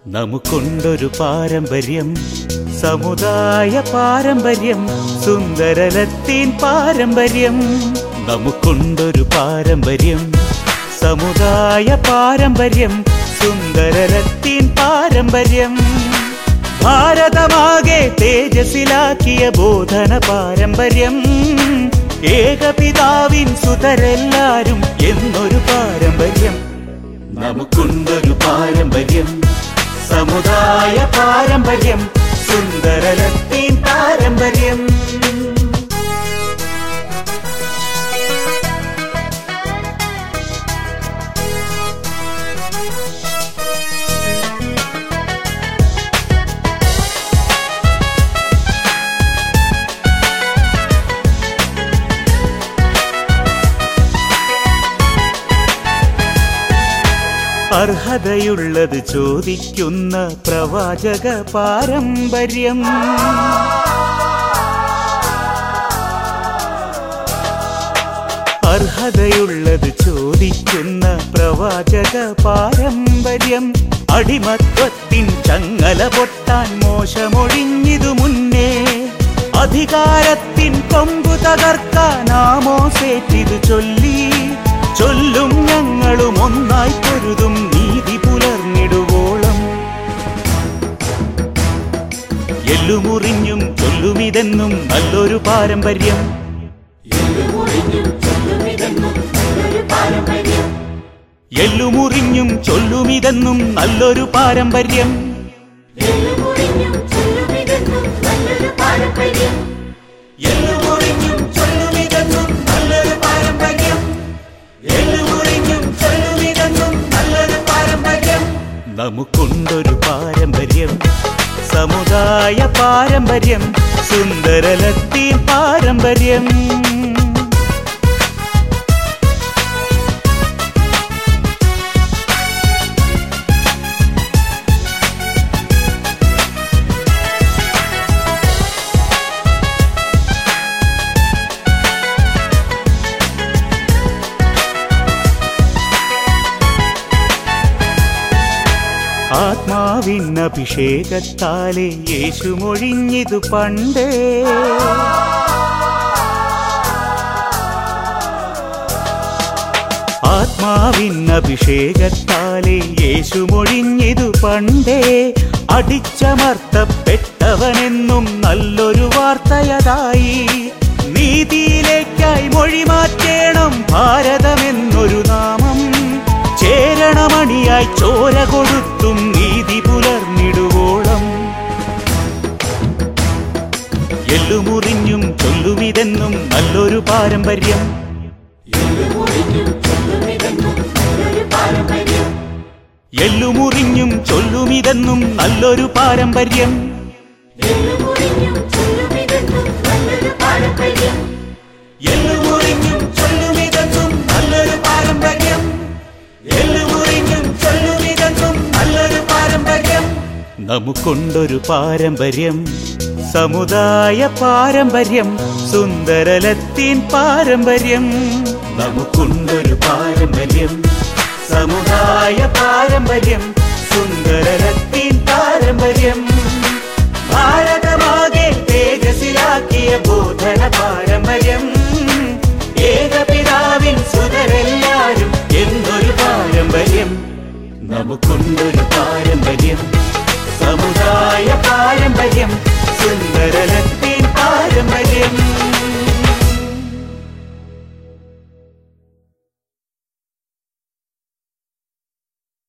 നമുക്കുണ്ടൊരു പാരമ്പര്യം സമുദായ പാരമ്പര്യം സുന്ദരലത്തീൻ പാരമ്പര്യം നമുക്കുണ്ടൊരു പാരമ്പര്യം സമുദായ പാരമ്പര്യം സുന്ദരലത്തീൻ പാരമ്പര്യം ഭാരതമാകെ തേജസ്സിലാക്കിയ ബോധന പാരമ്പര്യം ഏകപിതാവിൻ സുതരെല്ലാരും എന്നൊരു പാരമ്പര്യം നമുക്കുണ്ടൊരു പാരമ്പര്യം സമുദായ പാരമ്പര്യം സുന്ദരലത്തീൻ പാരമ്പര്യം അർഹതയുള്ളത് ചോദിക്കുന്ന പ്രവാചക പാരമ്പര്യം അർഹതയുള്ളത് ചോദിക്കുന്ന പ്രവാചക പാരമ്പര്യം അടിമത്വത്തിൻ ചങ്ങല പൊട്ടാൻ മോശമൊഴിഞ്ഞിതു മുന്നേ അധികാരത്തിൻ കൊമ്പു തകർക്കാൻ ആമോസേറ്റിതു ചൊല്ലി ചൊല്ലും ഞങ്ങളും ഒന്നായി പൊരുതും നീതി പുലർന്നിടുവോളം എല്ലുമുറിഞ്ഞും ചൊല്ലുമിതെന്നും നല്ലൊരു പാരമ്പര്യം എല്ലുമുറിഞ്ഞും ചൊല്ലുമിതെന്നും നല്ലൊരു പാരമ്പര്യം എല്ലുമുറിഞ്ഞും ചൊല്ലുമിതെന്നും നല്ലൊരു പാരമ്പര്യം എല്ലുമുറിഞ്ഞും ചൊല്ലുമിതെന്നും നല്ലൊരു പാരമ്പര്യം നമുക്കുണ്ടൊരു പാരമ്പര്യം സമുദായ പാരമ്പര്യം സുന്ദരലത്തീൻ പാരമ്പര്യം ആത്മാവിനഭിഷേകത്താലെ യേശു മൊഴിഞ്ഞിതു പണ്ടേ ആത്മാവിനഭിഷേകത്താലെ യേശു മൊഴിഞ്ഞിതു പണ്ടേ അടിച്ചമർത്തപ്പെട്ടവനെന്നും നല്ലൊരു വാർത്തയതായി നീതിയിലേക്കായി മൊഴി മാറ്റേണം ഭാരതമെന്നൊരു നാമം ചേരണമണിയായി ചോര കൊടുത്തും നീതി പുലർന്നിടുവോളം എല്ലുമുറിഞ്ഞും ചൊല്ലുമിതെന്നും നല്ലൊരു പാരമ്പര്യം എല്ലുമുറിഞ്ഞും ചൊല്ലുമിതെന്നും നല്ലൊരു പാരമ്പര്യം എല്ലുമുറിഞ്ഞും ചൊല്ലുമിതെന്നും നല്ലൊരു പാരമ്പര്യം എല്ലുമുറിഞ്ഞും ചൊല്ലുമിതെന്നും നല്ലൊരു പാരമ്പര്യം നമുക്കുണ്ടൊരു പാരമ്പര്യം സമുദായ പാരമ്പര്യം സുന്ദരലത്തീൻ പാരമ്പര്യം നമുക്കുണ്ടൊരു പാരമ്പര്യം സമുദായ പാരമ്പര്യം സുന്ദരലത്തീൻ പാരമ്പര്യം ഭാരതമാകെ തേജസ്സിലാക്കിയ ബോധന പാരമ്പര്യം ഏകപിതാവിൻ സുതരെല്ലാരും എന്നൊരു പാരമ്പര്യം നമുക്കുണ്ടൊരു പാരമ്പര്യം സമുദായ പാരമ്പര്യം സുന്ദരലത്തിൻ പാരമ്പര്യം